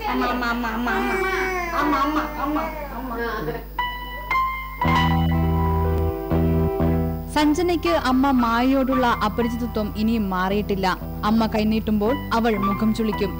അമ്മ അമ്മ അമ്മ അമ്മ അമ്മ അമ്മ അമ്മ അമ്മ അമ്മ സഞ്ജനയ്ക്ക് അമ്മ മായയോടുള്ള അപരിചിതത്വം ഇനിയും മാറിയിട്ടില്ല അമ്മ കൈനീട്ടുമ്പോൾ അവൾ മുഖം ചുളിക്കും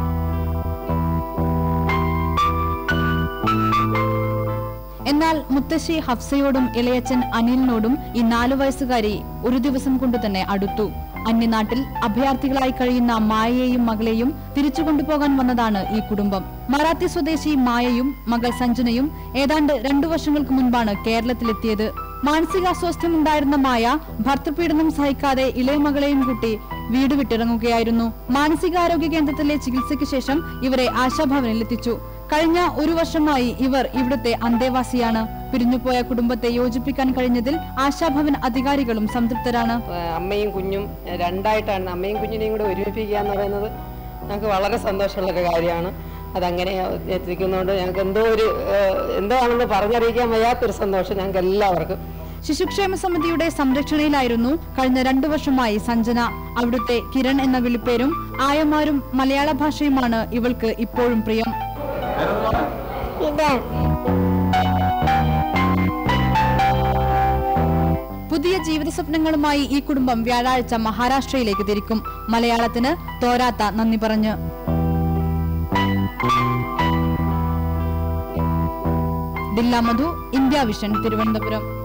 എന്നാൽ മുത്തശ്ശി ഹഫ്സയോടും ഇളയച്ചൻ അനിലിനോടും ഈ നാലു വയസ്സുകാരി ഒരു ദിവസം കൊണ്ട് തന്നെ അടുത്തു അന്യനാട്ടിൽ അഭയാർത്ഥികളായി കഴിയുന്ന മായയെയും മകളെയും തിരിച്ചു കൊണ്ടുപോകാൻ വന്നതാണ് ഈ കുടുംബം മറാത്തി സ്വദേശി മായയും മകൾ സഞ്ജനയും ഏതാണ്ട് രണ്ടു വർഷങ്ങൾക്ക് മുൻപാണ് കേരളത്തിലെത്തിയത് മാനസികാസ്വാസ്ഥ്യമുണ്ടായിരുന്ന മായ ഭർത്തൃപീഡനം സഹിക്കാതെ ഇളയ മകളെയും കൂട്ടി വീട് വിട്ടിറങ്ങുകയായിരുന്നു മാനസികാരോഗ്യ കേന്ദ്രത്തിലെ ചികിത്സയ്ക്ക് ശേഷം ഇവരെ ആശാഭവനിൽ എത്തിച്ചു കഴിഞ്ഞ ഒരു വർഷമായി ഇവർ ഇവിടുത്തെ അന്തേവാസിയാണ് പിരിഞ്ഞുപോയ കുടുംബത്തെ യോജിപ്പിക്കാൻ കഴിഞ്ഞതിൽ ആശാഭവൻ അധികാരികളും സംതൃപ്തരാണ് ഏഹ് അമ്മയും കുഞ്ഞും രണ്ടായിട്ടാണ് അമ്മയും കുഞ്ഞിനെയും കൂടെ ഒരുമിപ്പിക്കുക എന്ന് പറയുന്നത് ഞങ്ങൾക്ക് വളരെ സന്തോഷമുള്ള ഒരു കാര്യമാണ് അതങ്ങനെ എത്തിക്കുന്നതുകൊണ്ട് ഞങ്ങൾക്ക് എന്തോ ഒരു ഏഹ് എന്താണെന്ന് പറഞ്ഞറിയിക്കാൻ വയ്യാത്തൊരു സന്തോഷം ഞങ്ങൾക്ക് എല്ലാവർക്കും ശിശുക്ഷേമ സമിതിയുടെ സംരക്ഷണയിലായിരുന്നു കഴിഞ്ഞ രണ്ടു വർഷമായി സഞ്ജന അവിടുത്തെ കിരൺ എന്ന വിളിപ്പേരും ആയമാരും മലയാള ഭാഷയുമാണ് ഇവൾക്ക് ഇപ്പോഴും പ്രിയം പുതിയ ജീവിത സ്വപ്നങ്ങളുമായി ഈ കുടുംബം വ്യാഴാഴ്ച മഹാരാഷ്ട്രയിലേക്ക് തിരിക്കും മലയാളത്തിന് തോരാത്ത നന്ദി പറഞ്ഞ് ദില്ല മധു ഇന്ത്യ വിഷൻ തിരുവനന്തപുരം